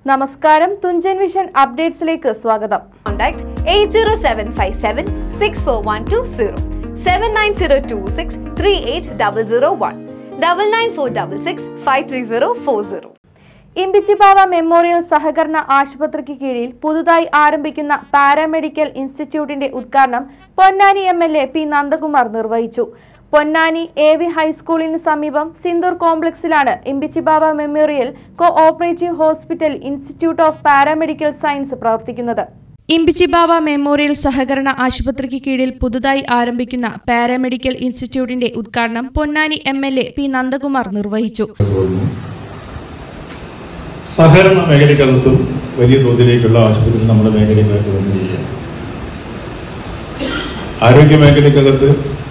നമസ്കാരം തുഞ്ചൻ വിഷൻ അപ്ഡേറ്റ്സിലേക്ക് സ്വാഗതം Contact 80757 64120 79026 38001 99466 53040. Imbichibava memorial സഹകരണ ആശുപത്രിക്ക് കീഴിൽ പുതുതായി ആരംഭിക്കുന്ന പാരാമെഡിക്കൽ ഇൻസ്റ്റിറ്റ്യൂട്ടിന്റെ ഉദ്ഘാടനം Ponnani M L A P Nandakumar നിർവഹിച്ചു പൊന്നാനി എ വി ഹൈസ്കൂളിന് സമീപം സിന്ദൂർ കോംപ്ലക്സിലാണ് Imbichibava memorial cooperative hospital institute of paramedical science പ്രവർത്തിക്കുന്നത് ഇമ്പിച്ചിബാവ മെമ്മോറിയൽ സഹകരണ ആശുപത്രിക്ക് കീഴിൽ പുതുതായി ആരംഭിക്കുന്ന പാരാമെഡിക്കൽ ഇൻസ്റ്റിറ്റ്യൂട്ടിന്റെ ഉദ്ഘാടനം Ponnani M L A P Nandakumar നിർവഹിച്ചു പോകുന്നു സഹകരണ മേഖലയ്ക്കകത്തും വലിയ തോതിലേക്കുള്ള ആശുപത്രി നമ്മുടെ മേഖലയ്ക്കകത്ത് വന്നിരിക്കുകയാണ് ആരോഗ്യ മേഖലയ്ക്കകത്ത്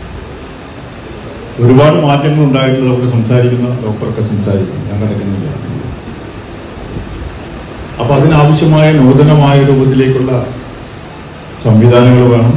ഒരുപാട് മാറ്റങ്ങൾ ഉണ്ടായിട്ടുണ്ട് നമുക്ക് സംസാരിക്കുന്ന ഡോക്ടറൊക്കെ സംസാരിക്കും ഞാൻ കിടക്കുന്നില്ല അപ്പൊ അതിനാവശ്യമായ നൂതനമായ രൂപത്തിലേക്കുള്ള സംവിധാനങ്ങൾ വേണം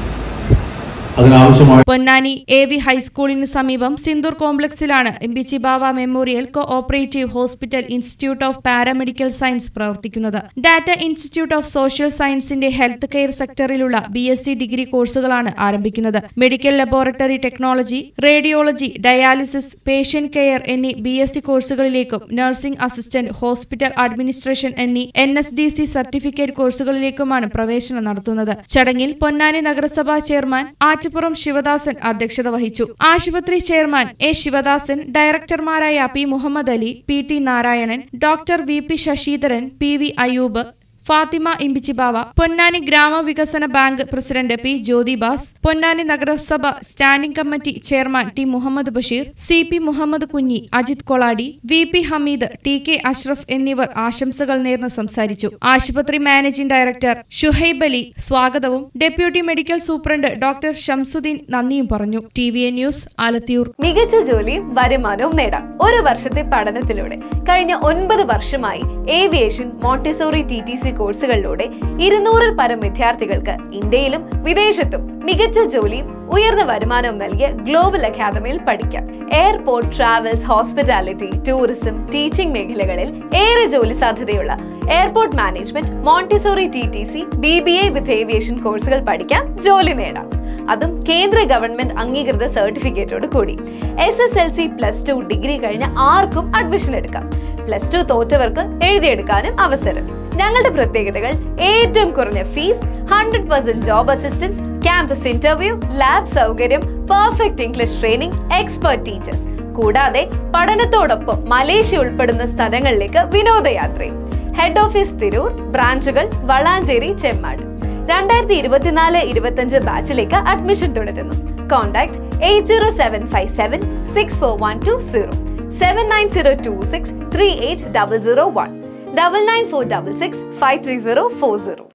അതിനാവശ്യമായ പൊന്നാനി എ വി ഹൈസ്കൂളിന് സമീപം സിന്ദൂർ കോംപ്ലക്സിലാണ് Imbichibava memorial cooperative hospital institute of paramedical science പ്രവർത്തിക്കുന്നത് ഡാറ്റ ഇൻസ്റ്റിറ്റ്യൂട്ട് ഓഫ് സോഷ്യൽ സയൻസിന്റെ ഹെൽത്ത് കെയർ സെക്ടറിലുള്ള ബി എസ് സി ഡിഗ്രി കോഴ്സുകളാണ് ആരംഭിക്കുന്നത് medical laboratory technology radiology dialysis patient care എന്നീ ബി എസ് സി കോഴ്സുകളിലേക്കും നഴ്സിംഗ് അസിസ്റ്റന്റ് ഹോസ്പിറ്റൽ അഡ്മിനിസ്ട്രേഷൻ എന്നീ N S D C certificate കോഴ്സുകളിലേക്കുമാണ് പ്രവേശനം നടത്തുന്നത് ചടങ്ങിൽ പൊന്നാനി നഗരസഭാ ചെയർമാൻ ആറ്റുപുറം ശിവദാസൻ അധ്യക്ഷത വഹിച്ചു ആശുപത്രി ചെയർമാൻ എ ശിവദാസൻ ഡയറക്ടർമാരായ P Muhammad Ali P T Narayanan doctor V P Sasidharan P V Ayub Fathima Imbichibava Ponnani ഗ്രാമവികസന bank president P Jyothibas Ponnani നഗരസഭ standing committee chairman T Muhammad Basheer C P Muhammad Kunhi Ajith Koladi V P Hameed T K Ashraf എന്നിവർ ആശംസകൾ നേർന്ന് സംസാരിച്ചു ആശുപത്രി മാനേജിംഗ് ഡയറക്ടർ ഷുഹൈബ് അലി സ്വാഗതവും deputy medical superintendent doctor Shamsuddin നന്ദിയും പറഞ്ഞു T V A news Alathiyur മികച്ച ജോലിയും വരുമാനവും നേടാം ഒരു വർഷത്തെ പഠനത്തിലൂടെ കഴിഞ്ഞ ഒൻപത് വർഷമായി aviation Montessori T T C കോഴ്സുകളിലൂടെ ഇരുന്നൂറിൽ പരം വിദ്യാർത്ഥികൾക്ക് ഇന്ത്യയിലും വിദേശത്തും മികച്ച ജോലിയും ഉയർന്ന വരുമാനവും നൽകിയ ഗ്ലോബൽ അക്കാദമിയിൽ പഠിക്കാം airport travels hospitality tourism teaching മേഖലകളിൽ ഏറെ ജോലി സാധ്യതയുള്ള airport management Montessori T T C B B A with aviation കോഴ്സുകൾ പഠിക്കാം ജോലി നേടാം അതും കേന്ദ്ര ഗവൺമെന്റ് അംഗീകൃത സർട്ടിഫിക്കറ്റോട് കൂടി S S L C plus two degree കഴിഞ്ഞ ആർക്കും അഡ്മിഷൻ എടുക്കാം പ്ലസ് ടു തോറ്റവർക്ക് എഴുതിയെടുക്കാനും അവസരം ഞങ്ങളുടെ പ്രത്യേകതകൾ ഏറ്റവും കുറഞ്ഞ fees hundred percent job assistance campus interview lab സൗകര്യം perfect English training expert teachers കൂടാതെ പഠനത്തോടൊപ്പം മലേഷ്യ ഉൾപ്പെടുന്ന സ്ഥലങ്ങളിലേക്ക് വിനോദയാത്രയും ഹെഡ് ഓഫീസ് തിരൂർ ബ്രാഞ്ചുകൾ വളാഞ്ചേരി ചെമ്മാട് രണ്ടായിരത്തി ഇരുപത്തിനാല് ഇരുപത്തഞ്ച് ബാച്ചിലേക്ക് അഡ്മിഷൻ തുടരുന്നു contact eight zero seven five seven six four one two zero seven nine zero two six three eight double zero one double nine four double six five three zero four zero